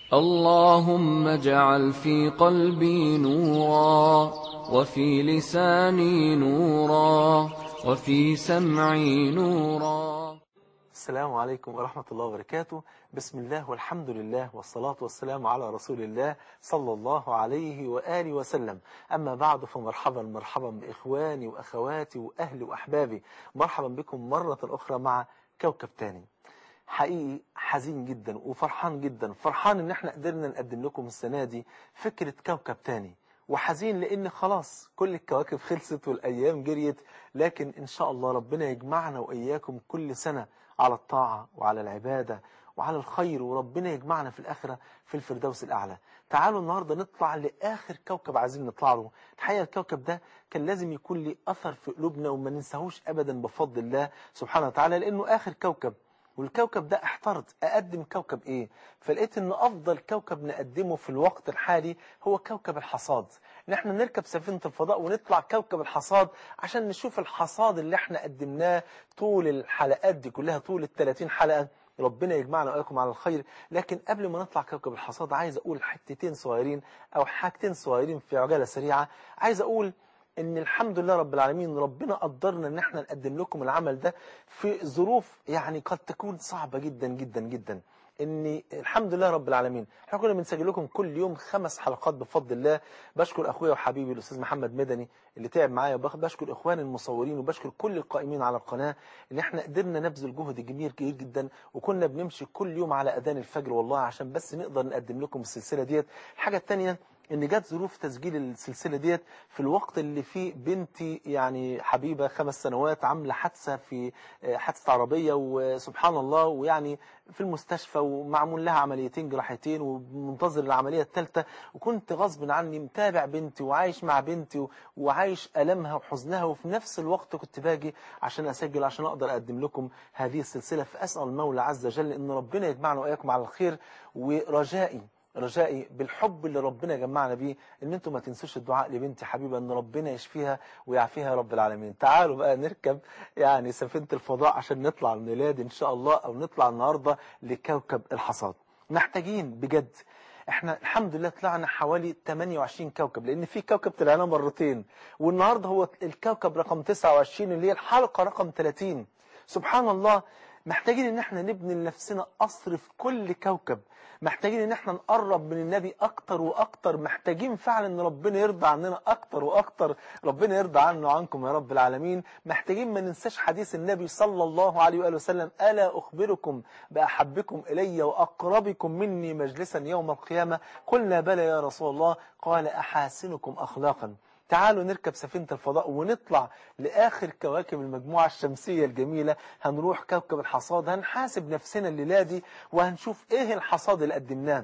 اللهم اجعل في قلبي نورا وفي لساني نورا وفي سمعي نورا السلام عليكم ورحمة الله وبركاته بسم الله والحمد لله والصلاة والسلام على رسول الله صلى الله عليه وآله وسلم أما بعد فمرحبا مرحبا بإخواني وأخواتي وأهلي وأحبابي مرحبا بكم مرة أخرى مع كوكب تاني حقيقي حزين جدا وفرحان جدا فرحان ان احنا قدرنا نقدم لكم السنة دي فكرة كوكب تاني وحزين لان خلاص كل الكواكب خلصت والايام جريت لكن ان شاء الله ربنا يجمعنا واياكم كل سنة على الطاعة وعلى العبادة وعلى الخير وربنا يجمعنا في الآخرة في الفردوس الأعلى تعالوا النهاردة نطلع لآخر كوكب عايزين نطلع له الحقيقة الكوكب ده كان لازم يكون له أثر في قلوبنا وما ننساهوش أبدا بفضل الله سبحانه وتعالى لأنه آخر كوكب والكوكب ده احترت أقدم كوكب إيه فلقيت إن أفضل كوكب نقدمه في الوقت الحالي هو كوكب الحصاد إن احنا نركب سفينة الفضاء ونطلع كوكب الحصاد عشان نشوف الحصاد اللي احنا قدمناه طول الحلقات دي كلها طول ال 30 حلقة ربنا يجمعنا وإياكم على الخير لكن قبل ما نطلع كوكب الحصاد عايز أقول حتتين صغيرين أو حاجتين صغيرين في عجالة سريعة عايز أقول ان الحمد لله رب العالمين ربنا قدرنا ان احنا نقدم لكم العمل ده في ظروف يعني قد تكون صعبة جدا جدا جدا ان الحمد لله رب العالمين احنا كنا بنسجل لكم كل يوم خمس حلقات بفضل الله بشكر اخويا وحبيبي الاستاذ محمد مدني اللي تعب معايا بشكر اخواني المصورين وبشكر كل القائمين على القناة ان احنا قدرنا نبذل جهد كبير كبير جدا وكنا بنمشي كل يوم على اذان الفجر والله عشان بس نقدر نقدم لكم السلسلة ديت الحاجة الثانيه ان جت ظروف تسجيل السلسلة ديت في الوقت اللي فيه بنتي يعني حبيبة خمس سنوات عاملة حادثة في حادثة عربية وسبحان الله ويعني في المستشفى ومعمول لها عمليتين جراحتين ومنتظر العملية الثالثة وكنت غصب عني متابع بنتي وعايش مع بنتي وعايش ألمها وحزنها وفي نفس الوقت كنت باجي عشان أسجل عشان أقدر أقدم لكم هذه السلسلة فأسأل المولى عز وجل أن ربنا يجمعنا وإياكم على الخير ورجائي رجائي بالحب اللي ربنا جمعنا بيه ان انتم ما تنسوش الدعاء لبنتي حبيبه ان ربنا يشفيها ويعافيها يا رب العالمين تعالوا بقى نركب يعني سفينه الفضاء عشان نطلع الميلاد ان شاء الله او نطلع النهارده لكوكب الحصاد محتاجين بجد احنا الحمد لله طلعنا حوالي 28 كوكب لان في كوكب طلعنا مرتين والنهارده هو الكوكب رقم 29 اللي هي الحلقه رقم 30 سبحان الله محتاجين ان احنا نبني لنفسنا قصر في كل كوكب محتاجين ان احنا نقرب من النبي اكتر واكتر محتاجين فعلا ان ربنا يرضى عننا اكتر واكتر ربنا يرضى عنه وعنكم يا رب العالمين محتاجين ما ننساش حديث النبي صلى الله عليه واله وسلم الا اخبركم باحبكم الي واقربكم مني مجلسا يوم القيامه قلنا بلى يا رسول الله قال احاسنكم اخلاقا تعالوا نركب سفينة الفضاء ونطلع لآخر كواكب المجموعة الشمسية الجميلة هنروح كوكب الحصاد هنحاسب نفسنا الليلة دي وهنشوف ايه الحصاد اللي قدمناه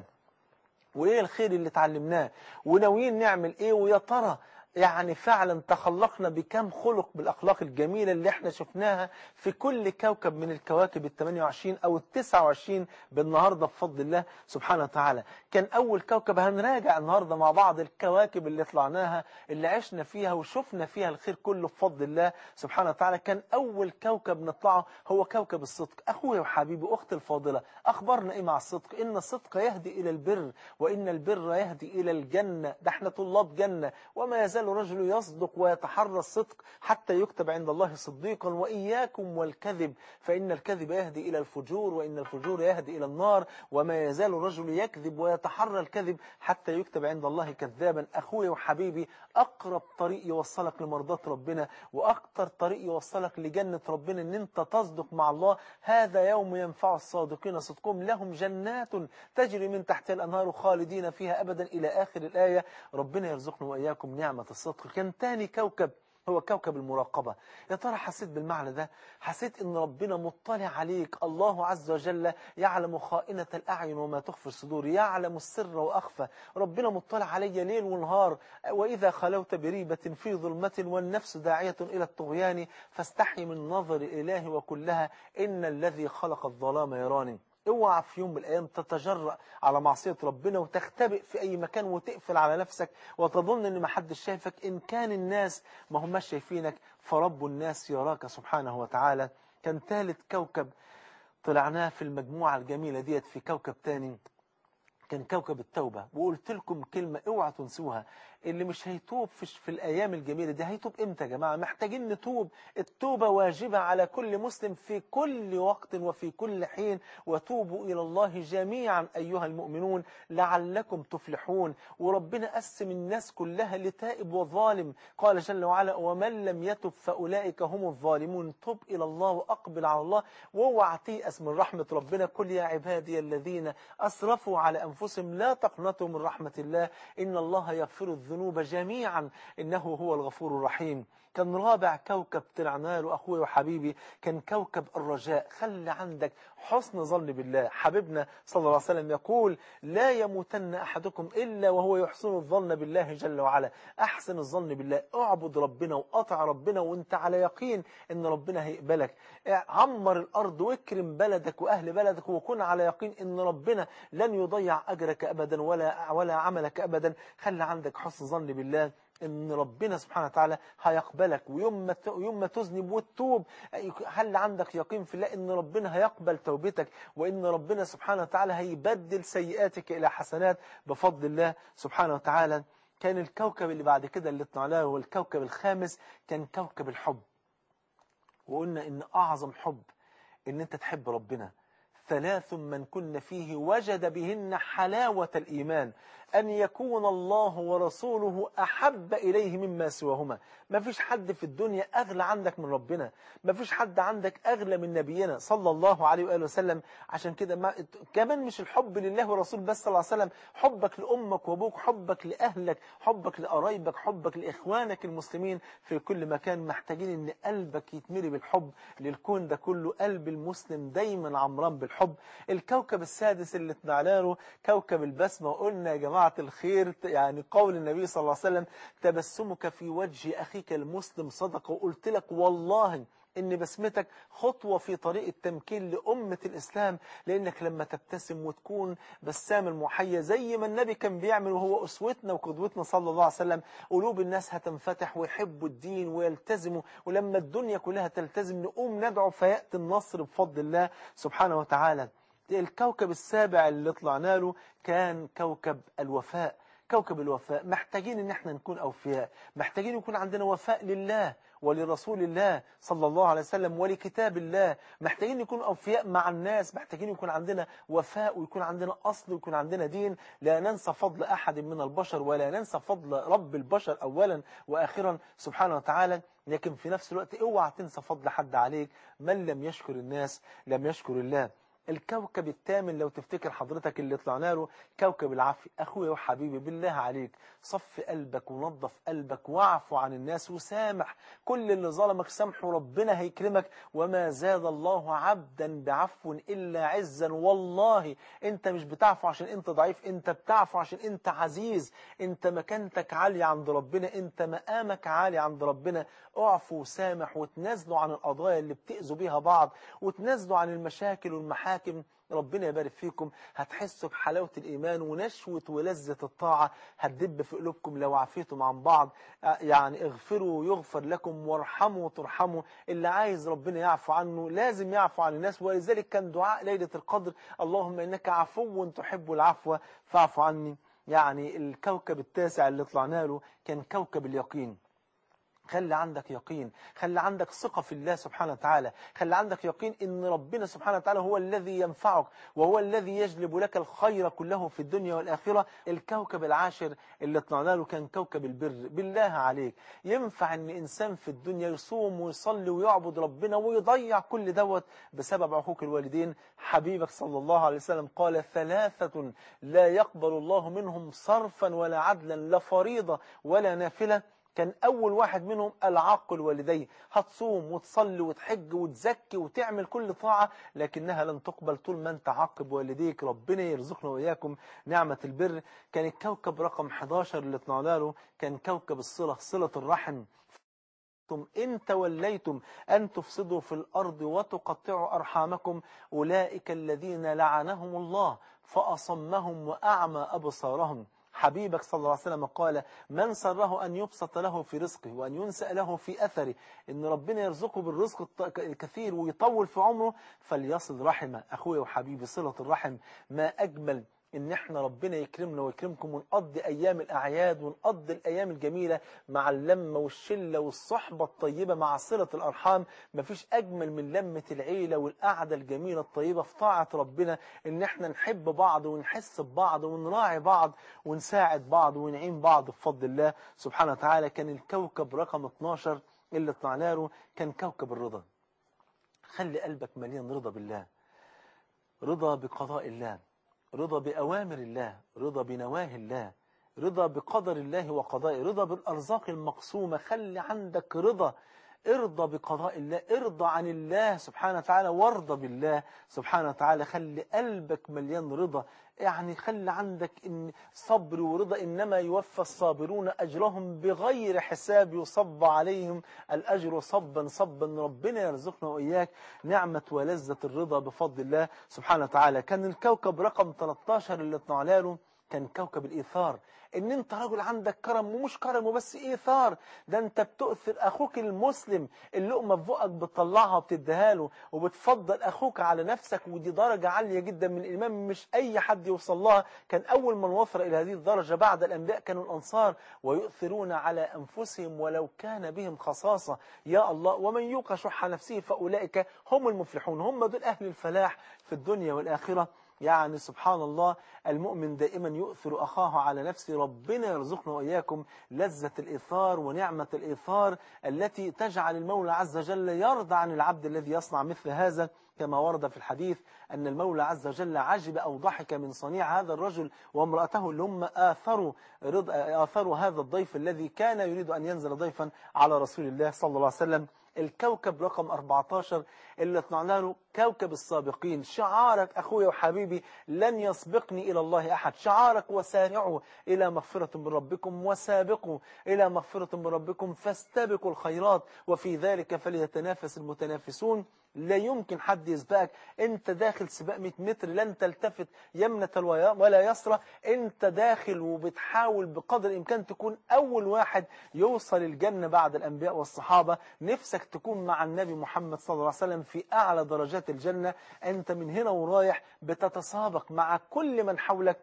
وايه الخير اللي اتعلمناه وناويين نعمل ايه ويا ترى يعني فعلا تخلقنا بكم خلق بالأخلاق الجميلة اللي احنا شفناها في كل كوكب من الكواكب ال 28 أو ال 29 بالنهاردة بفضل الله سبحانه وتعالى كان أول كوكب هنراجع النهاردة مع بعض الكواكب اللي طلعناها اللي عشنا فيها وشفنا فيها الخير كله بفضل الله سبحانه وتعالى كان أول كوكب نطلعه هو كوكب الصدق أخويا وحبيبي أختي الفاضلة أخبرنا إيه مع الصدق إن الصدق يهدي إلى البر وإن البر يهدي إلى الجنة ده احنا طلاب جنة وما يزال الرجل يصدق ويتحرى الصدق حتى يكتب عند الله صديقا وإياكم والكذب فإن الكذب يهدي إلى الفجور وإن الفجور يهدي إلى النار وما يزال الرجل يكذب ويتحرى الكذب حتى يكتب عند الله كذابا أخوي وحبيبي أقرب طريق يوصلك لمرضاة ربنا وأكتر طريق يوصلك لجنة ربنا أن أنت تصدق مع الله هذا يوم ينفع الصادقين صدقهم لهم جنات تجري من تحت الأنهار خالدين فيها أبدا إلى آخر الآية ربنا يرزقنا وإياكم نعمة الصدق كان تاني كوكب هو كوكب المراقبة يا ترى حسيت بالمعنى ده حسيت ان ربنا مطلع عليك الله عز وجل يعلم خائنة الأعين وما تخفي الصدور يعلم السر وأخفى ربنا مطلع علي ليل ونهار وإذا خلوت بريبة في ظلمة والنفس داعية إلى الطغيان فاستحي من نظر الإله وكلها إن الذي خلق الظلام يراني اوعى في يوم من الايام تتجرأ على معصية ربنا وتختبئ في اي مكان وتقفل على نفسك وتظن ان ما حدش شايفك ان كان الناس ما هماش شايفينك فرب الناس يراك سبحانه وتعالى كان ثالث كوكب طلعناه في المجموعة الجميلة ديت في كوكب تاني كان كوكب التوبة وقلت لكم كلمة اوعى تنسوها اللي مش هيتوب في, في الأيام الجميلة دي هيتوب إمتى يا جماعة محتاجين نتوب التوبة واجبة على كل مسلم في كل وقت وفي كل حين وتوبوا إلى الله جميعا أيها المؤمنون لعلكم تفلحون وربنا قسم الناس كلها لتائب وظالم قال جل وعلا ومن لم يتب فأولئك هم الظالمون تب إلى الله وأقبل على الله واوعى تيأس من رحمة ربنا قل يا عبادي الذين أسرفوا على أنفسهم لا تقنطوا من رحمة الله إن الله يغفر الذنوب جميعا إنه هو الغفور الرحيم كان رابع كوكب طلعنا له أخوي وحبيبي كان كوكب الرجاء خلي عندك حسن ظن بالله حبيبنا صلى الله عليه وسلم يقول لا يموتن أحدكم إلا وهو يحسن الظن بالله جل وعلا أحسن الظن بالله اعبد ربنا وأطع ربنا وانت على يقين ان ربنا هيقبلك عمر الأرض واكرم بلدك وأهل بلدك وكن على يقين ان ربنا لن يضيع أجرك أبدا ولا, ولا عملك أبدا خلي عندك حسن ظن بالله ان ربنا سبحانه وتعالى هيقبلك ويوم ما يوم ما تذنب وتتوب هل عندك يقين في الله ان ربنا هيقبل توبتك وان ربنا سبحانه وتعالى هيبدل سيئاتك الى حسنات بفضل الله سبحانه وتعالى كان الكوكب اللي بعد كده اللي طلعناه هو الكوكب الخامس كان كوكب الحب وقلنا ان اعظم حب ان انت تحب ربنا ثلاث من كن فيه وجد بهن حلاوة الإيمان أن يكون الله ورسوله أحب إليه مما سواهما ما فيش حد في الدنيا أغلى عندك من ربنا ما فيش حد عندك أغلى من نبينا صلى الله عليه وآله وسلم عشان كده ما... كمان مش الحب لله ورسول بس صلى الله عليه وسلم حبك لأمك وأبوك حبك لأهلك حبك لقرايبك حبك لإخوانك المسلمين في كل مكان محتاجين أن قلبك يتملي بالحب للكون ده كله قلب المسلم دايما عمران بالحب الكوكب السادس اللي طلعنا له كوكب البسمة وقلنا يا جماعة الخير يعني قول النبي صلى الله عليه وسلم تبسمك في وجه أخيك المسلم صدقة وقلت لك والله ان بسمتك خطوة في طريق التمكين لأمة الإسلام لأنك لما تبتسم وتكون بسام المحية زي ما النبي كان بيعمل وهو أسوتنا وقدوتنا صلى الله عليه وسلم قلوب الناس هتنفتح ويحبوا الدين ويلتزموا ولما الدنيا كلها تلتزم نقوم ندعو فيأتي النصر بفضل الله سبحانه وتعالى الكوكب السابع اللي طلعنا له كان كوكب الوفاء كوكب الوفاء محتاجين ان احنا نكون اوفياء محتاجين يكون عندنا وفاء لله ولرسول الله صلى الله عليه وسلم ولكتاب الله محتاجين نكون أوفياء مع الناس محتاجين يكون عندنا وفاء ويكون عندنا أصل ويكون عندنا دين لا ننسى فضل أحد من البشر ولا ننسى فضل رب البشر أولا وآخرا سبحانه وتعالى لكن في نفس الوقت اوعى تنسى فضل حد عليك من لم يشكر الناس لم يشكر الله الكوكب الثامن لو تفتكر حضرتك اللي طلعنا له كوكب العفو أخويا وحبيبي بالله عليك صف قلبك ونظف قلبك واعفو عن الناس وسامح كل اللي ظلمك سامحه ربنا هيكرمك وما زاد الله عبدا بعفو إلا عزا والله انت مش بتعفو عشان انت ضعيف انت بتعفو عشان انت عزيز انت مكانتك عالية عند ربنا انت مقامك عالي عند ربنا اعفو وسامح وتنازلوا عن القضايا اللي بتأذوا بيها بعض وتنازلوا عن المشاكل والمحاكم حاكم ربنا يبارك فيكم هتحسوا بحلاوة الإيمان ونشوة ولذة الطاعة هتدب في قلوبكم لو عفيتم عن بعض يعني اغفروا يغفر لكم وارحموا ترحموا اللي عايز ربنا يعفو عنه لازم يعفو عن الناس ولذلك كان دعاء ليلة القدر اللهم إنك عفو تحب العفو فاعفو عني يعني الكوكب التاسع اللي طلعنا له كان كوكب اليقين خلي عندك يقين خلي عندك ثقة في الله سبحانه وتعالى خلي عندك يقين ان ربنا سبحانه وتعالى هو الذي ينفعك وهو الذي يجلب لك الخير كله في الدنيا والآخرة الكوكب العاشر اللي طلعنا له كان كوكب البر بالله عليك ينفع ان انسان في الدنيا يصوم ويصلي ويعبد ربنا ويضيع كل دوت بسبب عقوق الوالدين حبيبك صلى الله عليه وسلم قال ثلاثة لا يقبل الله منهم صرفا ولا عدلا لا فريضة ولا نافلة كان أول واحد منهم العاق الوالدين هتصوم وتصلي وتحج وتزكي وتعمل كل طاعة لكنها لن تقبل طول ما انت عاقب والديك ربنا يرزقنا وإياكم نعمة البر كان الكوكب رقم 11 اللي طلعنا له كان كوكب الصلة صلة الرحم إن توليتم أن تفسدوا في الأرض وتقطعوا أرحامكم أولئك الذين لعنهم الله فأصمهم وأعمى أبصارهم حبيبك صلى الله عليه وسلم قال من سره أن يبسط له في رزقه وأن ينسأ له في أثره إن ربنا يرزقه بالرزق الكثير ويطول في عمره فليصل رحمه أخوي وحبيبي صلة الرحم ما أجمل ان احنا ربنا يكرمنا ويكرمكم ونقضي ايام الاعياد ونقضي الايام الجميله مع اللمه والشله والصحبه الطيبه مع صله الارحام مفيش اجمل من لمه العيله والقعده الجميله الطيبه في طاعه ربنا ان احنا نحب بعض ونحس ببعض ونراعي بعض ونساعد بعض ونعين بعض بفضل الله سبحانه وتعالى كان الكوكب رقم 12 اللي طلعنا له كان كوكب الرضا خلي قلبك مليان رضا بالله رضا بقضاء الله رضا بأوامر الله رضا بنواهي الله رضا بقدر الله وقضائه رضا بالأرزاق المقسومة خلي عندك رضا ارضى بقضاء الله ارضى عن الله سبحانه وتعالى وارضى بالله سبحانه وتعالى خلي قلبك مليان رضا يعني خلي عندك إن صبر ورضا إنما يوفى الصابرون أجرهم بغير حساب يصب عليهم الأجر صبا صبا ربنا يرزقنا وإياك نعمة ولذة الرضا بفضل الله سبحانه وتعالى كان الكوكب رقم 13 اللي طلعنا له كان كوكب الإيثار ان انت راجل عندك كرم ومش كرم وبس ايثار ده انت بتؤثر اخوك المسلم اللقمه في بقك بتطلعها وبتديها له وبتفضل اخوك على نفسك ودي درجه عاليه جدا من الايمان مش اي حد يوصل لها كان اول من وصل الى هذه الدرجه بعد الانبياء كانوا الانصار ويؤثرون على انفسهم ولو كان بهم خصاصه يا الله ومن يوق شح نفسه فاولئك هم المفلحون هم دول اهل الفلاح في الدنيا والاخره يعني سبحان الله المؤمن دائما يؤثر أخاه على نفسه ربنا يرزقنا وإياكم لذة الإيثار ونعمة الإيثار التي تجعل المولى عز وجل يرضى عن العبد الذي يصنع مثل هذا كما ورد في الحديث أن المولى عز وجل عجب أو ضحك من صنيع هذا الرجل وامرأته اللي هم آثروا, رض... آثروا هذا الضيف الذي كان يريد أن ينزل ضيفا على رسول الله صلى الله عليه وسلم الكوكب رقم 14 اللي طلعنا له كوكب السابقين شعارك أخويا وحبيبي لن يسبقني إلى الله أحد شعارك وسارعوا إلى مغفرة من ربكم وسابقوا إلى مغفرة من ربكم فاستبقوا الخيرات وفي ذلك فليتنافس المتنافسون لا يمكن حد يسبقك انت داخل سباق 100 متر لن تلتفت يمنة ولا يسرى انت داخل وبتحاول بقدر الامكان تكون اول واحد يوصل الجنة بعد الانبياء والصحابة نفسك تكون مع النبي محمد صلى الله عليه وسلم في اعلى درجات الجنة انت من هنا ورايح بتتسابق مع كل من حولك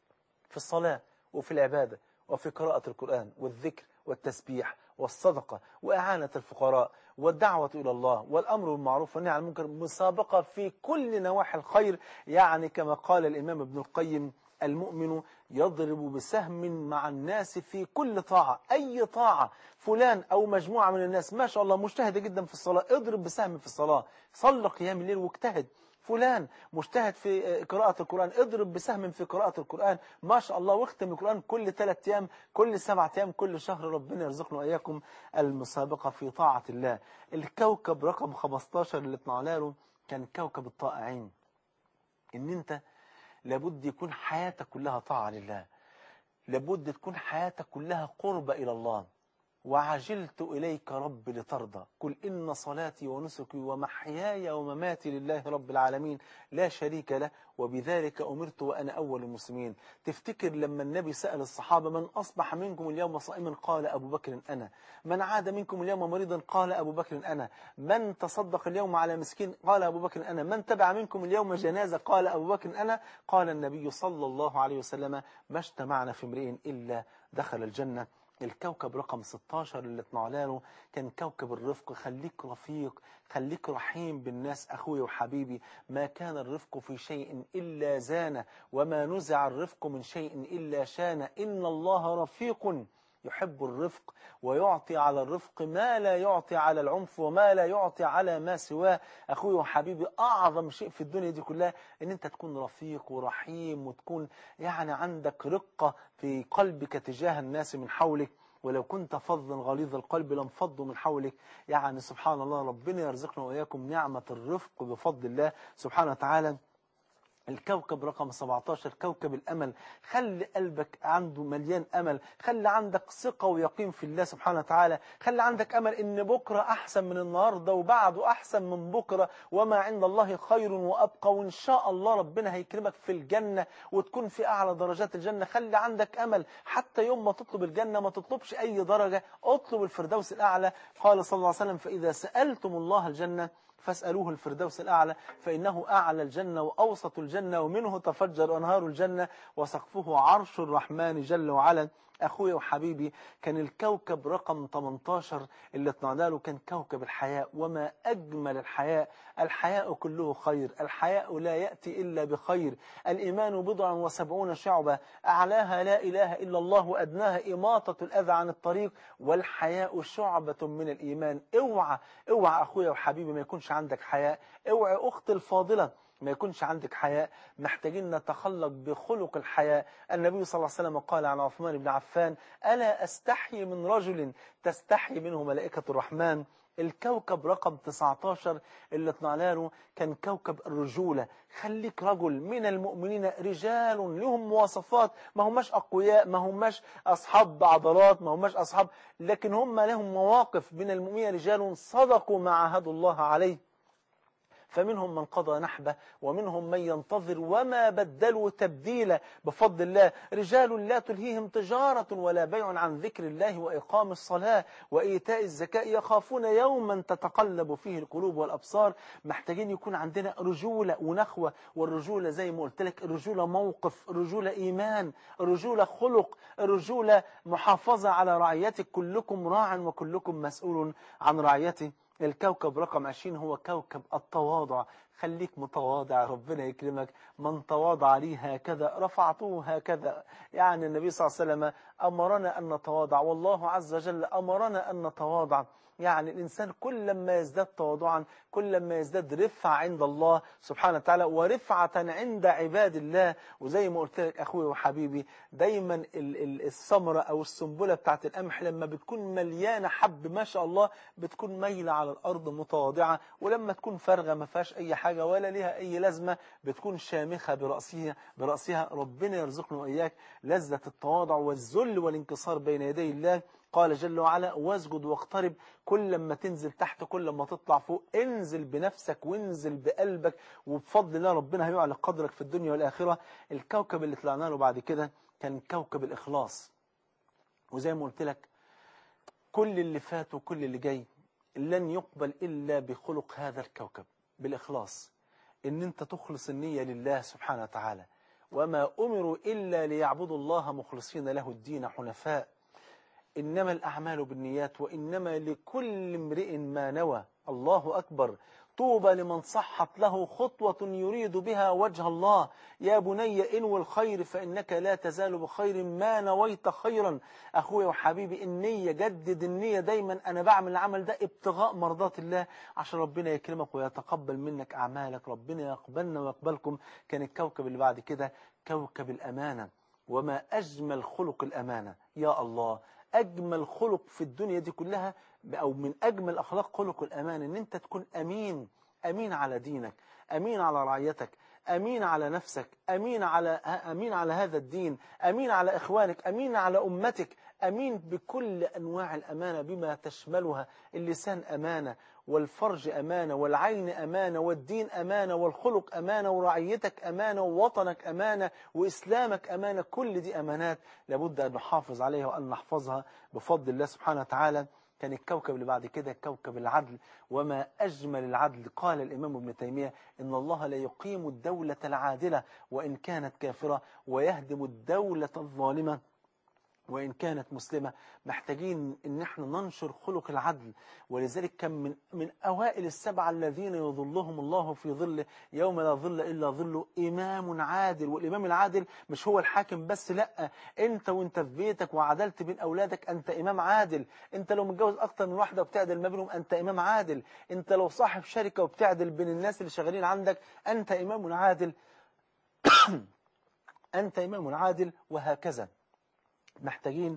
في الصلاة وفي العبادة وفي قراءة القرآن والذكر والتسبيح والصدقة وإعانة الفقراء والدعوة إلى الله والأمر بالمعروف والنهي عن المنكر مسابقة في كل نواحي الخير يعني كما قال الإمام ابن القيم المؤمن يضرب بسهم مع الناس في كل طاعة أي طاعة فلان أو مجموعة من الناس ما شاء الله مجتهدة جدا في الصلاة اضرب بسهم في الصلاة صل قيام الليل واجتهد فلان مجتهد في قراءة القرآن اضرب بسهم في قراءة القرآن ما شاء الله واختم القرآن كل ثلاث أيام كل سبعة أيام كل شهر ربنا يرزقنا وإياكم المسابقة في طاعة الله الكوكب رقم 15 اللي طلعنا له كان كوكب الطائعين إن أنت لابد يكون حياتك كلها طاعة لله لابد تكون حياتك كلها قربة إلى الله وعجلت إليك رب لترضى قل إن صلاتي ونسكي ومحياي ومماتي لله رب العالمين لا شريك له وبذلك أمرت وأنا أول المسلمين تفتكر لما النبي سأل الصحابة من أصبح منكم اليوم صائما قال أبو بكر أنا من عاد منكم اليوم مريضا قال أبو بكر أنا من تصدق اليوم على مسكين قال أبو بكر أنا من تبع منكم اليوم جنازة قال أبو بكر أنا قال النبي صلى الله عليه وسلم ما اجتمعنا في امرئ إلا دخل الجنة الكوكب رقم 16 اللي طلعنا له كان كوكب الرفق خليك رفيق خليك رحيم بالناس أخوي وحبيبي ما كان الرفق في شيء إلا زانه وما نزع الرفق من شيء إلا شانه إن الله رفيق يحب الرفق ويعطي على الرفق ما لا يعطي على العنف وما لا يعطي على ما سواه أخوي وحبيبي أعظم شيء في الدنيا دي كلها أن أنت تكون رفيق ورحيم وتكون يعني عندك رقة في قلبك تجاه الناس من حولك ولو كنت فظا غليظ القلب لانفضوا من حولك يعني سبحان الله ربنا يرزقنا وإياكم نعمة الرفق بفضل الله سبحانه وتعالى الكوكب رقم 17 كوكب الأمل خلي قلبك عنده مليان أمل خلي عندك ثقة ويقين في الله سبحانه وتعالى خلي عندك أمل إن بكرة أحسن من النهاردة وبعده أحسن من بكرة وما عند الله خير وأبقى وإن شاء الله ربنا هيكرمك في الجنة وتكون في أعلى درجات الجنة خلي عندك أمل حتى يوم ما تطلب الجنة ما تطلبش أي درجة اطلب الفردوس الأعلى قال صلى الله عليه وسلم فإذا سألتم الله الجنة فاسألوه الفردوس الأعلى فإنه أعلى الجنة وأوسط الجنة ومنه تفجر أنهار الجنة وسقفه عرش الرحمن جل وعلا أخويا وحبيبي كان الكوكب رقم 18 اللي طلعنا له كان كوكب الحياء وما أجمل الحياء الحياء كله خير الحياء لا يأتي إلا بخير الإيمان بضع وسبعون شعبة أعلاها لا إله إلا الله وأدناها إماطة الأذى عن الطريق والحياء شعبة من الإيمان اوعى اوعى أخويا وحبيبي ما يكونش عندك حياء اوعى أخت الفاضلة ما يكونش عندك حياء محتاجين نتخلق بخلق الحياء النبي صلى الله عليه وسلم قال عن عثمان بن عفان ألا أستحي من رجل تستحي منه ملائكة الرحمن الكوكب رقم 19 اللي طلعنا له كان كوكب الرجولة خليك رجل من المؤمنين رجال لهم مواصفات ما هماش أقوياء ما هماش أصحاب عضلات ما هماش أصحاب لكن هم لهم مواقف من المؤمنين رجال صدقوا ما عاهدوا الله عليه فمنهم من قضى نحبه ومنهم من ينتظر وما بدلوا تبديلا بفضل الله رجال لا تلهيهم تجارة ولا بيع عن ذكر الله وإقام الصلاة وإيتاء الزكاة يخافون يوما تتقلب فيه القلوب والأبصار محتاجين يكون عندنا رجولة ونخوة والرجولة زي ما قلت لك الرجولة موقف الرجولة إيمان الرجولة خلق الرجولة محافظة على رعيتك كلكم راع وكلكم مسؤول عن رعيته الكوكب رقم 20 هو كوكب التواضع خليك متواضع ربنا يكرمك من تواضع لي هكذا رفعته هكذا يعني النبي صلى الله عليه وسلم أمرنا أن نتواضع والله عز وجل أمرنا أن نتواضع يعني الإنسان كل ما يزداد تواضعا كل ما يزداد رفعة عند الله سبحانه وتعالى ورفعة عند عباد الله وزي ما قلت لك أخوي وحبيبي دايما الثمرة أو السنبلة بتاعت القمح لما بتكون مليانة حب ما شاء الله بتكون ميلة على الأرض متواضعة ولما تكون فارغة ما فيهاش أي حاجة ولا لها أي لازمة بتكون شامخة برأسها برأسها ربنا يرزقنا وإياك لذة التواضع والذل والانكسار بين يدي الله قال جل وعلا واسجد واقترب كل ما تنزل تحت كل ما تطلع فوق انزل بنفسك وانزل بقلبك وبفضل الله ربنا هيعلى قدرك في الدنيا والآخرة الكوكب اللي طلعنا له بعد كده كان كوكب الإخلاص وزي ما قلت لك كل اللي فات وكل اللي جاي لن يقبل إلا بخلق هذا الكوكب بالإخلاص إن أنت تخلص النية لله سبحانه وتعالى وما أمروا إلا ليعبدوا الله مخلصين له الدين حنفاء إنما الأعمال بالنيات وإنما لكل امرئ ما نوى الله أكبر طوبى لمن صحت له خطوة يريد بها وجه الله يا بني إنو الخير فإنك لا تزال بخير ما نويت خيرا أخويا وحبيبي النية جدد النية دايما أنا بعمل العمل ده ابتغاء مرضات الله عشان ربنا يكرمك ويتقبل منك أعمالك ربنا يقبلنا ويقبلكم كان الكوكب اللي بعد كده كوكب الأمانة وما أجمل خلق الأمانة يا الله أجمل خلق في الدنيا دي كلها أو من أجمل أخلاق خلق الأمان إن أنت تكون أمين أمين على دينك أمين على رعيتك أمين على نفسك أمين على أمين على هذا الدين أمين على إخوانك أمين على أمتك أمين بكل أنواع الأمانة بما تشملها اللسان أمانة والفرج أمانة والعين أمانة والدين أمانة والخلق أمانة ورعيتك أمانة ووطنك أمانة وإسلامك أمانة كل دي أمانات لابد أن نحافظ عليها وأن نحفظها بفضل الله سبحانه وتعالى كان الكوكب اللي بعد كده كوكب العدل وما أجمل العدل قال الإمام ابن تيمية إن الله لا يقيم الدولة العادلة وإن كانت كافرة ويهدم الدولة الظالمة وإن كانت مسلمة محتاجين إن احنا ننشر خلق العدل ولذلك كان من, من أوائل السبعة الذين يظلهم الله في ظله يوم لا ظل إلا ظله إمام عادل والإمام العادل مش هو الحاكم بس لا أنت وأنت في بيتك وعدلت بين أولادك أنت إمام عادل أنت لو متجوز أكتر من واحدة وبتعدل ما بينهم أنت إمام عادل أنت لو صاحب شركة وبتعدل بين الناس اللي شغالين عندك أنت إمام عادل أنت إمام عادل وهكذا محتاجين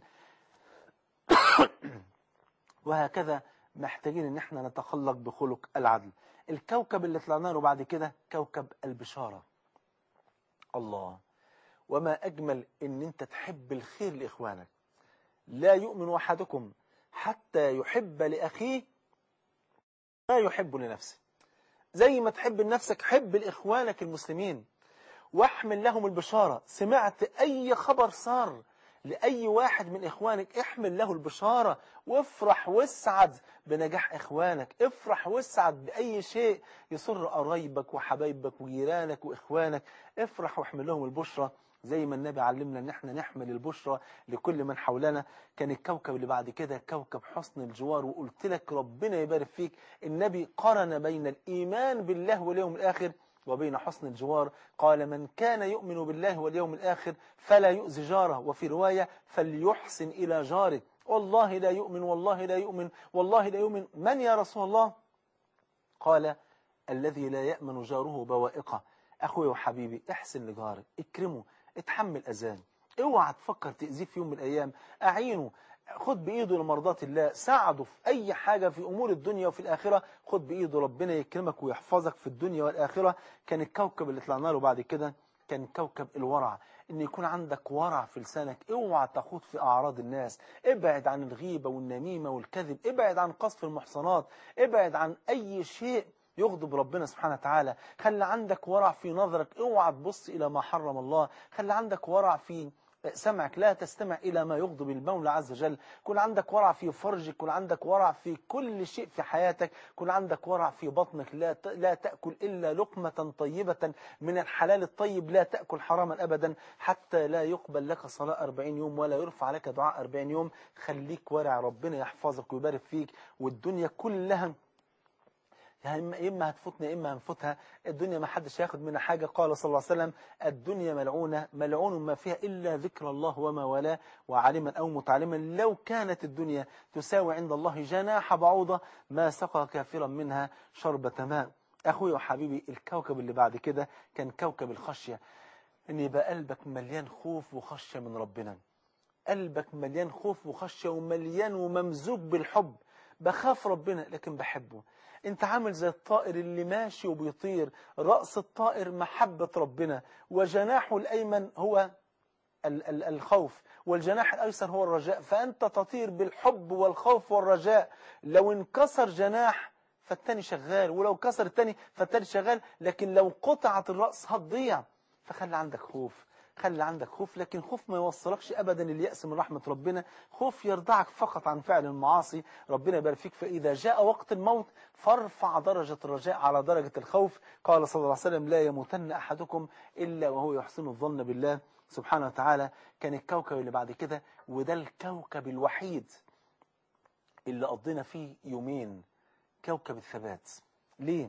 وهكذا محتاجين ان احنا نتخلق بخلق العدل الكوكب اللي طلعنا له بعد كده كوكب البشارة الله وما أجمل ان انت تحب الخير لإخوانك لا يؤمن أحدكم حتى يحب لأخيه ما يحب لنفسه زي ما تحب لنفسك حب لإخوانك المسلمين واحمل لهم البشارة سمعت أي خبر صار لأي واحد من إخوانك احمل له البشارة وافرح واسعد بنجاح إخوانك افرح واسعد بأي شيء يسر قرايبك وحبايبك وجيرانك وإخوانك افرح واحمل لهم البشرة زي ما النبي علمنا ان احنا نحمل البشرى لكل من حولنا كان الكوكب اللي بعد كده كوكب حسن الجوار وقلت لك ربنا يبارك فيك النبي قرن بين الإيمان بالله واليوم الآخر وبين حسن الجوار قال من كان يؤمن بالله واليوم الآخر فلا يؤذي جاره وفي رواية فليحسن إلى جاره والله لا يؤمن والله لا يؤمن والله لا يؤمن من يا رسول الله قال الذي لا يأمن جاره بوائقه أخوي وحبيبي احسن لجارك اكرمه اتحمل أذان اوعى تفكر تأذيه في يوم من الأيام أعينه خد بإيده لمرضات الله ساعده في أي حاجة في أمور الدنيا وفي الآخرة خد بإيده ربنا يكرمك ويحفظك في الدنيا والآخرة كان الكوكب اللي طلعنا له بعد كده كان كوكب الورع ان يكون عندك ورع في لسانك اوعى تخوض في اعراض الناس ابعد عن الغيبة والنميمة والكذب ابعد عن قصف المحصنات ابعد عن اي شيء يغضب ربنا سبحانه وتعالى خلي عندك ورع في نظرك اوعى تبص الى ما حرم الله خلي عندك ورع في سمعك لا تستمع إلى ما يغضب المولى عز وجل كن عندك ورع في فرجك كن عندك ورع في كل شيء في حياتك كن عندك ورع في بطنك لا لا تأكل إلا لقمة طيبة من الحلال الطيب لا تأكل حراما أبدا حتى لا يقبل لك صلاة 40 يوم ولا يرفع لك دعاء 40 يوم خليك ورع ربنا يحفظك ويبارك فيك والدنيا كلها يا إما هتفوتنا يا إما هنفوتها الدنيا ما حدش ياخد منها حاجة قال صلى الله عليه وسلم الدنيا ملعونة ملعون ما فيها إلا ذكر الله وما والاه وعالما أو متعلما لو كانت الدنيا تساوي عند الله جناح بعوضة ما سقى كافرا منها شربة ماء أخوي وحبيبي الكوكب اللي بعد كده كان كوكب الخشية إن يبقى قلبك مليان خوف وخشية من ربنا قلبك مليان خوف وخشية ومليان وممزوج بالحب بخاف ربنا لكن بحبه انت عامل زي الطائر اللي ماشي وبيطير رأس الطائر محبة ربنا وجناحه الأيمن هو ال ال الخوف والجناح الأيسر هو الرجاء فأنت تطير بالحب والخوف والرجاء لو انكسر جناح فالتاني شغال ولو كسر التاني فالتاني شغال لكن لو قطعت الرأس هتضيع فخلي عندك خوف خلي عندك خوف لكن خوف ما يوصلكش أبدا اليأس من رحمة ربنا خوف يرضعك فقط عن فعل المعاصي ربنا يبارك فيك فإذا جاء وقت الموت فارفع درجة الرجاء على درجة الخوف قال صلى الله عليه وسلم لا يموتن أحدكم إلا وهو يحسن الظن بالله سبحانه وتعالى كان الكوكب اللي بعد كده وده الكوكب الوحيد اللي قضينا فيه يومين كوكب الثبات ليه؟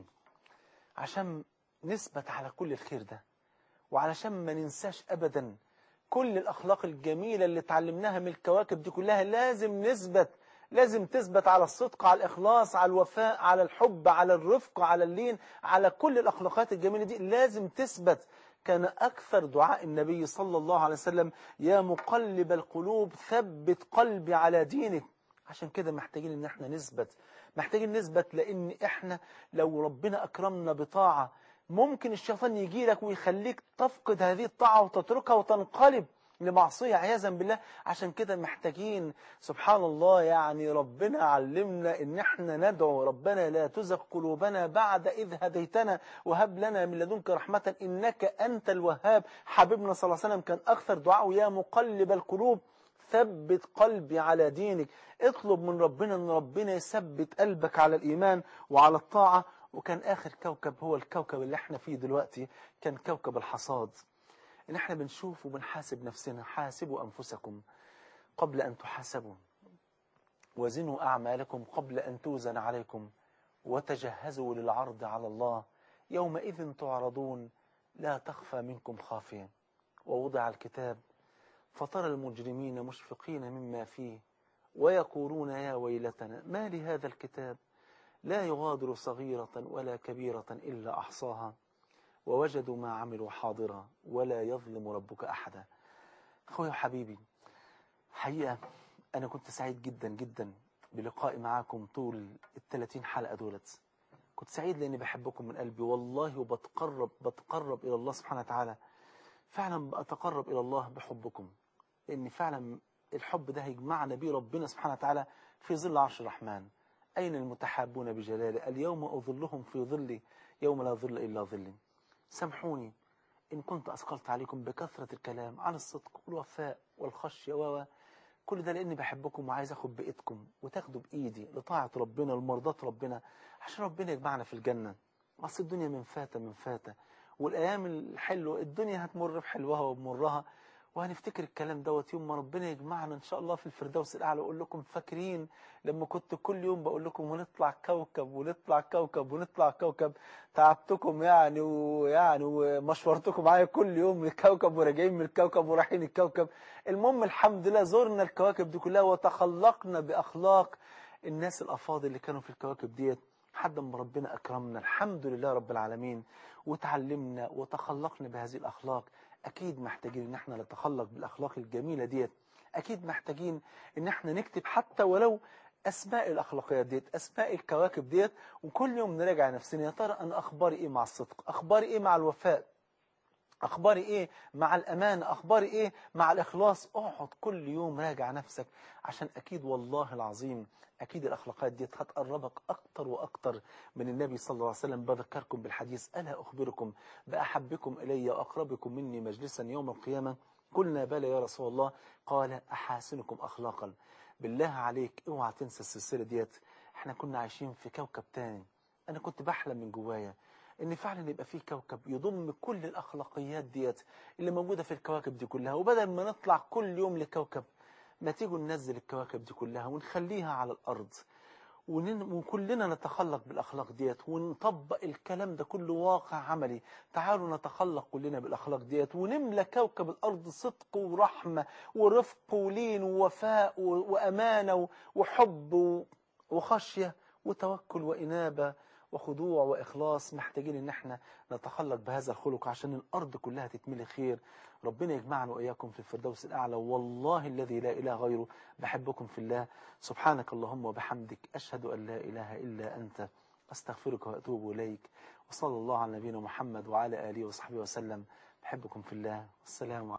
عشان نثبت على كل الخير ده وعلشان ما ننساش أبدا كل الأخلاق الجميلة اللي اتعلمناها من الكواكب دي كلها لازم نثبت لازم تثبت على الصدق على الإخلاص على الوفاء على الحب على الرفق على اللين على كل الأخلاقات الجميلة دي لازم تثبت كان أكثر دعاء النبي صلى الله عليه وسلم يا مقلب القلوب ثبت قلبي على دينك عشان كده محتاجين ان احنا نثبت محتاجين نثبت لان احنا لو ربنا اكرمنا بطاعة ممكن الشيطان يجي لك ويخليك تفقد هذه الطاعة وتتركها وتنقلب لمعصية عياذا بالله عشان كده محتاجين سبحان الله يعني ربنا علمنا ان احنا ندعو ربنا لا تزغ قلوبنا بعد اذ هديتنا وهب لنا من لدنك رحمة انك انت الوهاب حبيبنا صلى الله عليه وسلم كان اكثر دعاء يا مقلب القلوب ثبت قلبي على دينك اطلب من ربنا ان ربنا يثبت قلبك على الايمان وعلى الطاعة وكان آخر كوكب هو الكوكب اللي احنا فيه دلوقتي كان كوكب الحصاد ان احنا بنشوف وبنحاسب نفسنا حاسبوا أنفسكم قبل أن تحاسبوا وزنوا أعمالكم قبل أن توزن عليكم وتجهزوا للعرض على الله يومئذ تعرضون لا تخفى منكم خافية ووضع الكتاب فترى المجرمين مشفقين مما فيه ويقولون يا ويلتنا ما لهذا الكتاب لا يغادر صغيرة ولا كبيرة إلا أحصاها ووجدوا ما عملوا حاضرا ولا يظلم ربك أحدا أخوي وحبيبي حقيقة أنا كنت سعيد جدا جدا بلقائي معاكم طول الثلاثين حلقة دولت كنت سعيد لأني بحبكم من قلبي والله وبتقرب بتقرب إلى الله سبحانه وتعالى فعلا بأتقرب إلى الله بحبكم لأن فعلا الحب ده هيجمعنا بيه ربنا سبحانه وتعالى في ظل عرش الرحمن أين المتحابون بجلاله اليوم أظلهم في ظلي يوم لا ظل إلا ظلي سامحوني إن كنت أثقلت عليكم بكثرة الكلام عن الصدق والوفاء والخشية و كل ده لأني بحبكم وعايز أخد بإيدكم وتاخدوا بإيدي لطاعة ربنا لمرضاة ربنا عشان ربنا يجمعنا في الجنة أصل الدنيا من فاتة من فاتة والأيام الحلوة الدنيا هتمر بحلوها وبمرها وهنفتكر الكلام دوت يوم ما ربنا يجمعنا ان شاء الله في الفردوس الاعلى واقول لكم فاكرين لما كنت كل يوم بقول لكم ونطلع كوكب ونطلع كوكب ونطلع كوكب تعبتكم يعني ويعني ومشورتكم معايا كل يوم من الكوكب وراجعين من الكوكب ورايحين الكوكب المهم الحمد لله زرنا الكواكب دي كلها وتخلقنا باخلاق الناس الافاضل اللي كانوا في الكواكب ديت لحد ما ربنا اكرمنا الحمد لله رب العالمين وتعلمنا وتخلقنا بهذه الاخلاق اكيد محتاجين ان احنا نتخلق بالاخلاق الجميله ديت اكيد محتاجين ان احنا نكتب حتى ولو اسماء الاخلاقيات ديت اسماء الكواكب ديت وكل يوم نراجع نفسنا يا ترى انا اخباري ايه مع الصدق اخباري ايه مع الوفاء اخباري ايه مع الامانه اخباري ايه مع الاخلاص اقعد كل يوم راجع نفسك عشان اكيد والله العظيم اكيد الاخلاقات دي هتقربك اكتر واكتر من النبي صلى الله عليه وسلم بذكركم بالحديث الا اخبركم باحبكم الي واقربكم مني مجلسا يوم القيامه قلنا بلى يا رسول الله قال احاسنكم اخلاقا بالله عليك اوعى تنسى السلسله ديت احنا كنا عايشين في كوكب تاني انا كنت بحلم من جوايا ان فعلا يبقى فيه كوكب يضم كل الاخلاقيات ديت اللي موجوده في الكواكب دي كلها وبدل ما نطلع كل يوم لكوكب ما تيجوا ننزل الكواكب دي كلها ونخليها على الارض ونن- وكلنا نتخلق بالاخلاق ديت ونطبق الكلام ده كله واقع عملي تعالوا نتخلق كلنا بالاخلاق ديت ونملى كوكب الارض صدق ورحمه ورفق ولين ووفاء و- وامانه و- وحب و- وخشيه وتوكل وانابه وخضوع واخلاص محتاجين ان احنا نتخلق بهذا الخلق عشان الارض كلها تتملي خير ربنا يجمعنا واياكم في الفردوس الاعلى والله الذي لا اله غيره بحبكم في الله سبحانك اللهم وبحمدك اشهد ان لا اله الا انت استغفرك واتوب اليك وصلى الله على نبينا محمد وعلى اله وصحبه وسلم بحبكم في الله والسلام عليكم